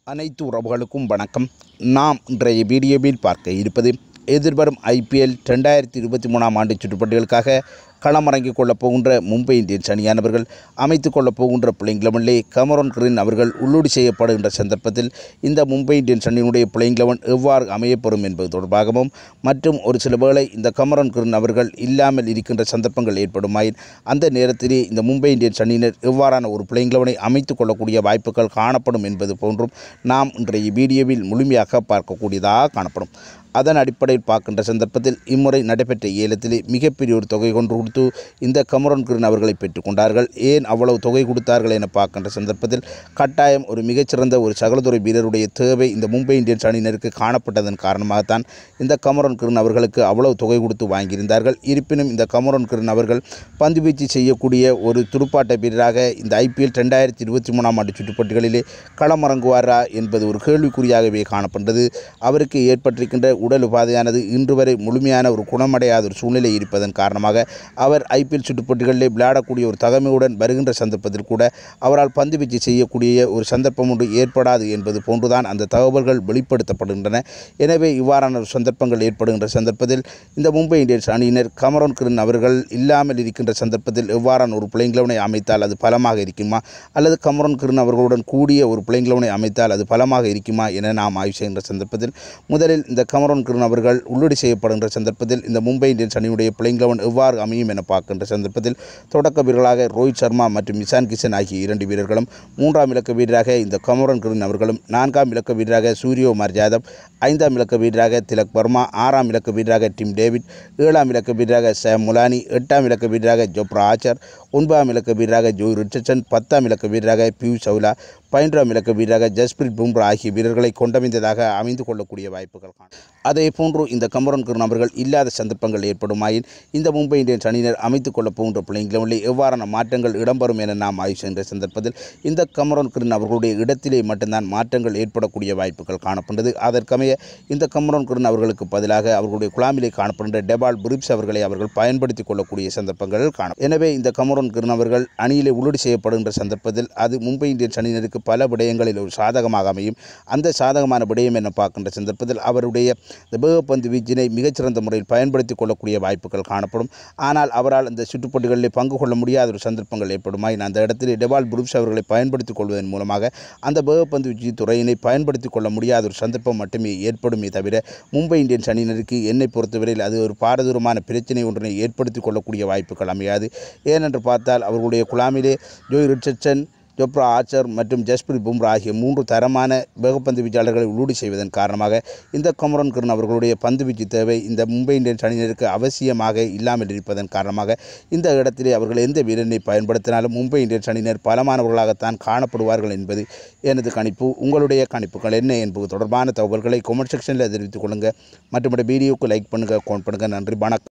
அனைத்து உறவுகளுக்கும் வணக்கம் நாம் இன்றைய வீடியோவில் பார்க்க இருப்பது எதிர்வரும் ஐபிஎல் ரெண்டாயிரத்தி இருபத்தி மூணாம் ஆண்டு சுற்றுப்பட்டிகளுக்காக களமிறங்கிக் கொள்ளப் போகின்ற மும்பை இந்தியன்ஸ் அணியானவர்கள் அமைத்துக் கொள்ளப் போகின்ற பிளேயிங் லெவனிலே கமரோன் கிரீன் அவர்கள் உள்ளூடு செய்யப்படுகின்ற சந்தர்ப்பத்தில் இந்த மும்பை இந்தியன்ஸ் அணியினுடைய பிளேயிங் லெவன் எவ்வாறு அமையப்பெறும் என்பது தொடர்பாகவும் மற்றும் ஒரு சில வேளை இந்த கமரோன் கிரீன் அவர்கள் இல்லாமல் இருக்கின்ற சந்தர்ப்பங்கள் ஏற்படுமாயின் அந்த நேரத்திலே இந்த மும்பை இந்தியன்ஸ் அணியினர் எவ்வாறான ஒரு பிளேயிங் லெவனை அமைத்துக் கொள்ளக்கூடிய வாய்ப்புகள் காணப்படும் என்பது போன்றும் நாம் இன்றைய வீடியோவில் முழுமையாக பார்க்கக்கூடியதாக காணப்படும் அதன் அடிப்படையில் பார்க்கின்ற சந்தர்ப்பத்தில் இம்முறை நடைபெற்ற ஏலத்திலே மிகப்பெரிய ஒரு தொகை கொண்டு கொடுத்து இந்த கமரோன் கிரீன் அவர்களை பெற்றுக்கொண்டார்கள் ஏன் அவ்வளவு தொகை கொடுத்தார்கள் என பார்க்கின்ற சந்தர்ப்பத்தில் கட்டாயம் ஒரு மிகச்சிறந்த ஒரு சகலதுறை வீரருடைய தேவை இந்த மும்பை இந்தியன்ஸ் அணியினருக்கு காணப்பட்டதன் காரணமாகத்தான் இந்த கமரோன் கிரீன் அவர்களுக்கு அவ்வளவு தொகை கொடுத்து வாங்கியிருந்தார்கள் இருப்பினும் இந்த கமரோன் கிரீன் அவர்கள் பந்துவீச்சு செய்யக்கூடிய ஒரு துடுப்பாட்ட வீரராக இந்த ஐபிஎல் ரெண்டாயிரத்தி இருபத்தி மூணாம் ஆண்டு சுற்றுப்பட்டிகளிலே களமிறங்குவாரா என்பது ஒரு கேள்விக்குறியாகவே காணப்படுகிறது அவருக்கு ஏற்பட்டிருக்கின்ற உடல் உபாதையானது இன்று வரை முழுமையான ஒரு குணமடையாத ஒரு சூழ்நிலை இருப்பதன் காரணமாக அவர் ஐபிஎல் சுற்றுப்பட்டிகளிலே விளையாடக்கூடிய ஒரு தகமையுடன் வருகின்ற சந்தர்ப்பத்தில் கூட அவரால் பந்து வீச்சு செய்யக்கூடிய ஒரு சந்தர்ப்பம் ஒன்று ஏற்படாது என்பது போன்றுதான் அந்த தகவல்கள் வெளிப்படுத்தப்படுகின்றன எனவே இவ்வாறான ஒரு சந்தர்ப்பங்கள் ஏற்படுகின்ற சந்தர்ப்பத்தில் இந்த மும்பை இந்தியன்ஸ் அணியினர் கமரோன் கிரன் அவர்கள் இல்லாமல் இருக்கின்ற சந்தர்ப்பத்தில் எவ்வாறான ஒரு பிளேயிங் லெவனை அமைத்தால் அது பலமாக இருக்குமா அல்லது கமரோன் கிரன் அவர்களுடன் கூடிய ஒரு பிளேயிங் லெவனை அமைத்தால் அது பலமாக இருக்குமா என நாம் ஆய்வு செய்கின்ற சந்தர்ப்பத்தில் முதலில் இந்த கமரோன் கிரன் அவர்கள் உள்ளீடு செய்யப்படுகின்ற சந்தர்ப்பத்தில் இந்த மும்பை இந்தியன்ஸ் அணியுடைய பிளேயிங் லெவன் எவ்வாறு அமையும் என பார்க்கின்ற சந்தர்ப்பத்தில் தொடக்க வீரர்களாக ரோஹித் சர்மா மற்றும் இசான் கிஷன் ஆகிய இரண்டு வீரர்களும் மூன்றாம் இலக்க வீரராக இந்த கமரோன் கிரன் அவர்களும் நான்காம் இலக்க வீரராக சூரியகுமார் ஜாதவ் ஐந்தாம் இலக்க வீரராக திலக் வர்மா ஆறாம் இலக்க வீரராக டிம் டேவிட் ஏழாம் இலக்க வீரராக சாம் முலானி எட்டாம் இலக்க வீரராக ஜோப்ரா ஆச்சர் ஒன்பதாம் இலக்க வீரராக ஜோய் ரிச்சர்ட்சன் பத்தாம் இலக்க வீரராக பியூஷ் சவுலா பதினொன்றாம் இலக்க வீரராக ஜஸ்பிரித் பும்ரா ஆகிய வீரர்களை கொண்டமைந்ததாக அமைந்து கொள்ளக்கூடிய வாய்ப்புகள் காணும் அதே போன்று இந்த கமரன் கருண் அவர்கள் இல்லாத சந்தர்ப்பங்கள் ஏற்படுமாயின் இந்த மும்பை இந்தியன்ஸ் அணியினர் அமைத்துக் கொள்ளப் போகின்ற பிளேயிங் லெவனில் எவ்வாறான மாற்றங்கள் இடம்பெறும் என நாம் ஆய்வு செய்கின்ற சந்தர்ப்பத்தில் இந்த கமரோன் கிரன் அவர்களுடைய இடத்திலே மட்டும்தான் மாற்றங்கள் ஏற்படக்கூடிய வாய்ப்புகள் காணப்படுகிறது அதற்கமைய இந்த கமரோன் கிரன் அவர்களுக்கு பதிலாக அவர்களுடைய குழாமிலே காணப்படுகின்ற டெபால் புரிப்ஸ் அவர்களை அவர்கள் பயன்படுத்திக் கொள்ளக்கூடிய சந்தர்ப்பங்கள் காணும் எனவே இந்த கமரோன் கிரன் அவர்கள் அணியிலே உள்ளீடு செய்யப்படுகின்ற சந்தர்ப்பத்தில் அது மும்பை இந்தியன்ஸ் அணியினருக்கு பல விடயங்களில் ஒரு சாதகமாக அமையும் அந்த சாதகமான விடயம் என பார்க்கின்ற சந்தர்ப்பத்தில் அவருடைய இந்த வேகப்பந்து வீச்சினை மிகச்சிறந்த முறையில் பயன்படுத்திக் கொள்ளக்கூடிய வாய்ப்புகள் காணப்படும் ஆனால் அவரால் அந்த சுற்றுப்பட்டுகளில் பங்கு கொள்ள முடியாத ஒரு சந்தர்ப்பங்கள் ஏற்படுமாயின் அந்த இடத்தில் டெவால் புரூப்ஸ் அவர்களை பயன்படுத்திக் கொள்வதன் மூலமாக அந்த வேகப்பந்து வீச்சு துறையினை பயன்படுத்திக் கொள்ள முடியாத ஒரு சந்தர்ப்பம் மட்டுமே ஏற்படுமே தவிர மும்பை இந்தியன்ஸ் அணியினருக்கு என்னை பொறுத்தவரையில் அது ஒரு பாரதூரமான பிரச்சனை ஒன்றினை ஏற்படுத்திக் கொள்ளக்கூடிய வாய்ப்புகள் அமையாது ஏனென்று பார்த்தால் அவர்களுடைய குழாமிலே ஜோய் ரிச்சர்ட்சன் ஜோப்ரா ஆச்சர் மற்றும் ஜஸ்பிரித் பும்ரா ஆகிய மூன்று தரமான வேகப்பந்து வீச்சாளர்களை உள்ளூடு செய்வதன் காரணமாக இந்த கமரோன் கருண் அவர்களுடைய பந்து வீச்சு தேவை இந்த மும்பை இந்தியன்ஸ் அணியினருக்கு அவசியமாக இல்லாமல் இருப்பதன் காரணமாக இந்த இடத்திலே அவர்கள் எந்த வீரனை பயன்படுத்தினாலும் மும்பை இந்தியன்ஸ் அணியினர் பலமானவர்களாகத்தான் காணப்படுவார்கள் என்பது எனது கணிப்பு உங்களுடைய கணிப்புகள் என்ன என்பது தொடர்பான தகவல்களை கமெண்ட் செக்ஷனில் தெரிவித்துக் கொள்ளுங்கள் மற்றும் வீடியோவுக்கு லைக் பண்ணுங்கள் கமெண்ட் பண்ணுங்கள் நன்றி வணக்கம்